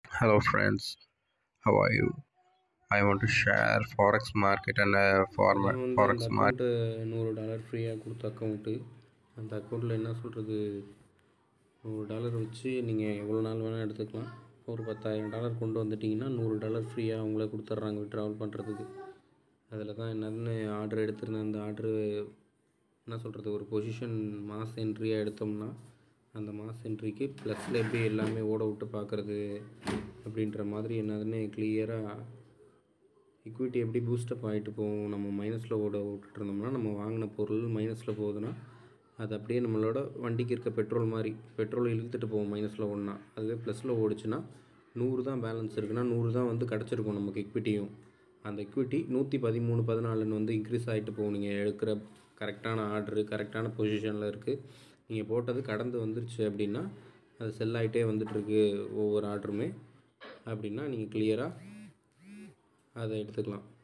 Hello friends, how are you? I want to share forex market and uh, format நான் வந்து forex அந்த market. Account நூறு dollar ஃப்ரீயாக கொடுத்த அக்கௌண்ட்டு அந்த அக்கௌண்ட்டில் என்ன சொல்கிறது நூறு டாலர் வச்சு நீங்கள் எவ்வளோ நாள் வேணால் எடுத்துக்கலாம் ஒரு பத்தாயிரம் டாலர் கொண்டு வந்துட்டிங்கன்னா நூறு டாலர் ஃப்ரீயாக அவங்களே கொடுத்துட்றாங்க விட்ராவல் பண்ணுறதுக்கு அதில் தான் என்னதுன்னு ஆர்டர் எடுத்திருந்தேன் அந்த ஆர்டரு என்ன சொல்கிறது ஒரு பொசிஷன் மாஸ் என்ட்ரியாக எடுத்தோம்னா அந்த மாஸ் என்ட்ரிக்கு ப்ளஸில் எப்படி எல்லாமே ஓட விட்டு பார்க்குறது அப்படின்ற மாதிரி என்னதுன்னு கிளியராக ஈக்விட்டி எப்படி பூஸ்டப் ஆகிட்டு போகும் நம்ம மைனஸில் ஓட விட்டுட்டு இருந்தோம்னா நம்ம வாங்கின பொருள் மைனஸில் போகுதுன்னா அது அப்படியே நம்மளோட வண்டிக்கு இருக்க பெட்ரோல் மாதிரி பெட்ரோல் இழுத்துட்டு போகும் மைனஸில் ஓடினா அதுவே ப்ளஸில் ஓடிச்சுன்னா நூறு தான் பேலன்ஸ் இருக்குன்னா நூறு தான் வந்து கிடச்சிருக்கும் நமக்கு equity-யும் அந்த equity நூற்றி பதிமூணு பதினாலுன்னு வந்து இன்க்ரீஸ் ஆகிட்டு போகும் நீங்கள் எடுக்கிற கரெக்டான ஆர்டரு கரெக்டான பொசிஷனில் இருக்குது நீங்கள் போட்டது கடந்து வந்துருச்சு அப்படின்னா அது செல் ஆகிட்டே வந்துட்டுருக்கு ஒவ்வொரு ஆர்டருமே அப்படின்னா நீங்கள் கிளியராக அதை எடுத்துக்கலாம்